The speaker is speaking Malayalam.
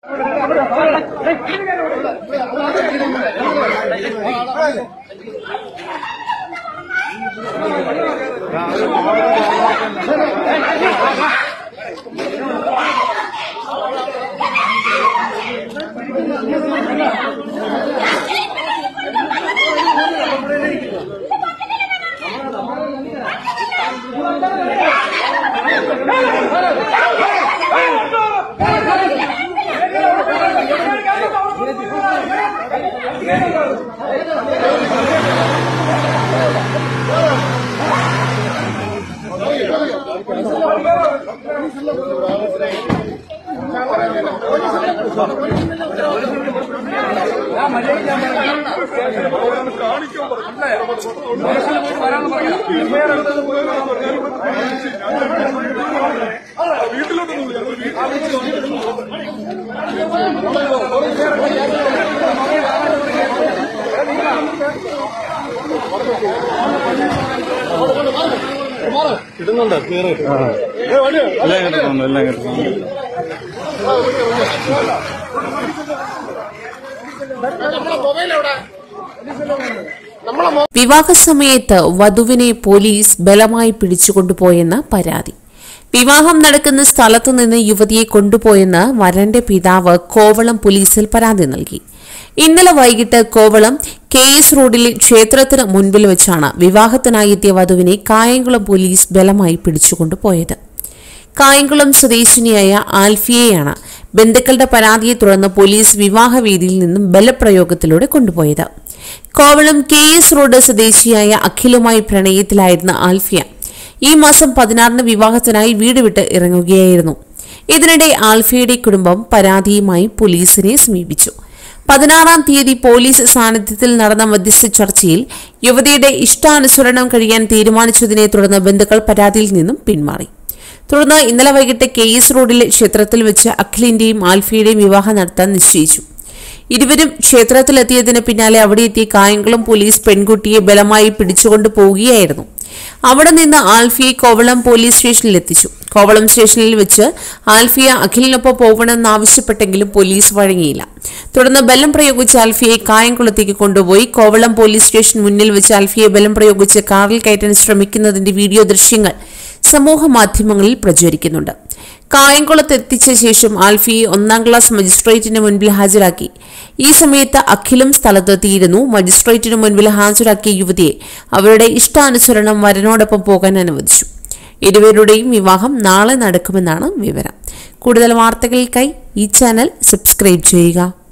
കിട്ടുന്നുണ്ട് ക്ലിയർ എല്ലാം കിട്ടുന്നുണ്ട് എല്ലാം കിട്ടുന്നുണ്ട് വിവാഹ സമയത്ത് വധുവിനെ പോലീസ് ബലമായി പിടിച്ചുകൊണ്ടുപോയെന്ന് പരാതി വിവാഹം നടക്കുന്ന സ്ഥലത്തു നിന്ന് യുവതിയെ കൊണ്ടുപോയെന്ന് വരന്റെ പിതാവ് കോവളം പോലീസിൽ പരാതി നൽകി ഇന്നലെ വൈകിട്ട് കോവളം കെ എസ് റോഡിലെ ക്ഷേത്രത്തിന് മുൻപിൽ വെച്ചാണ് വിവാഹത്തിനായി എത്തിയ വധുവിനെ കായംകുളം പോലീസ് ബലമായി പിടിച്ചുകൊണ്ടുപോയത് കായംകുളം സ്വദേശിനിയായ ആൽഫിയെയാണ് ബന്ധുക്കളുടെ പരാതിയെ തുടർന്ന് പോലീസ് വിവാഹവേദിയിൽ നിന്നും ബലപ്രയോഗത്തിലൂടെ കൊണ്ടുപോയത് കോവളം കെ എസ് റോഡ് സ്വദേശിയായ അഖിലുമായി പ്രണയത്തിലായിരുന്ന ആൽഫിയ ഈ മാസം പതിനാറിന് വിവാഹത്തിനായി വീട് വിട്ട് ഇറങ്ങുകയായിരുന്നു ഇതിനിടെ ആൽഫിയയുടെ കുടുംബം പരാതിയുമായി പോലീസിനെ സമീപിച്ചു പതിനാറാം തീയതി പോലീസ് സാന്നിധ്യത്തിൽ നടന്ന മധ്യസ്ഥ ചർച്ചയിൽ യുവതിയുടെ ഇഷ്ടാനുസരണം കഴിയാൻ തീരുമാനിച്ചതിനെ തുടർന്ന് ബന്ധുക്കൾ പരാതിയിൽ നിന്നും പിന്മാറി തുടർന്ന് ഇന്നലെ വൈകിട്ട് കെ എസ് റോഡിലെ ക്ഷേത്രത്തിൽ വെച്ച് അഖിലിന്റെയും ആൽഫിയുടെയും വിവാഹം നടത്താൻ നിശ്ചയിച്ചു ഇരുവരും ക്ഷേത്രത്തിലെത്തിയതിന് പിന്നാലെ അവിടെ എത്തിയ കായംകുളം പോലീസ് പെൺകുട്ടിയെ ബലമായി പിടിച്ചുകൊണ്ട് പോവുകയായിരുന്നു അവിടെ നിന്ന് ആൽഫിയെ കോവളം പോലീസ് സ്റ്റേഷനിൽ എത്തിച്ചു കോവളം സ്റ്റേഷനിൽ വെച്ച് ആൽഫിയ അഖിലിനൊപ്പം പോകണമെന്നാവശ്യപ്പെട്ടെങ്കിലും പോലീസ് വഴങ്ങിയില്ല തുടർന്ന് ബലം പ്രയോഗിച്ച് ആൽഫിയെ കായംകുളത്തേക്ക് കൊണ്ടുപോയി കോവളം പോലീസ് സ്റ്റേഷൻ മുന്നിൽ വെച്ച് ആൽഫിയെ ബലം പ്രയോഗിച്ച് കാറിൽ കയറ്റാൻ ശ്രമിക്കുന്നതിന്റെ വീഡിയോ ദൃശ്യങ്ങൾ സമൂഹ മാധ്യമങ്ങളിൽ പ്രചരിക്കുന്നുണ്ട് കായംകുളത്ത് എത്തിച്ച ശേഷം ആൽഫിയെ ഒന്നാം ക്ലാസ് മജിസ്ട്രേറ്റിന് മുൻപിൽ ഹാജരാക്കി ഈ സമയത്ത് അഖിലും സ്ഥലത്തെത്തിയിരുന്നു മജിസ്ട്രേറ്റിന് മുൻപിൽ ഹാജരാക്കിയ യുവതിയെ അവരുടെ ഇഷ്ടാനുസരണം വരനോടൊപ്പം പോകാൻ അനുവദിച്ചു ഇരുവരുടെയും വിവാഹം നാളെ നടക്കുമെന്നാണ് വിവരം കൂടുതൽ വാർത്തകൾക്കായി ഈ ചാനൽ സബ്സ്ക്രൈബ് ചെയ്യുക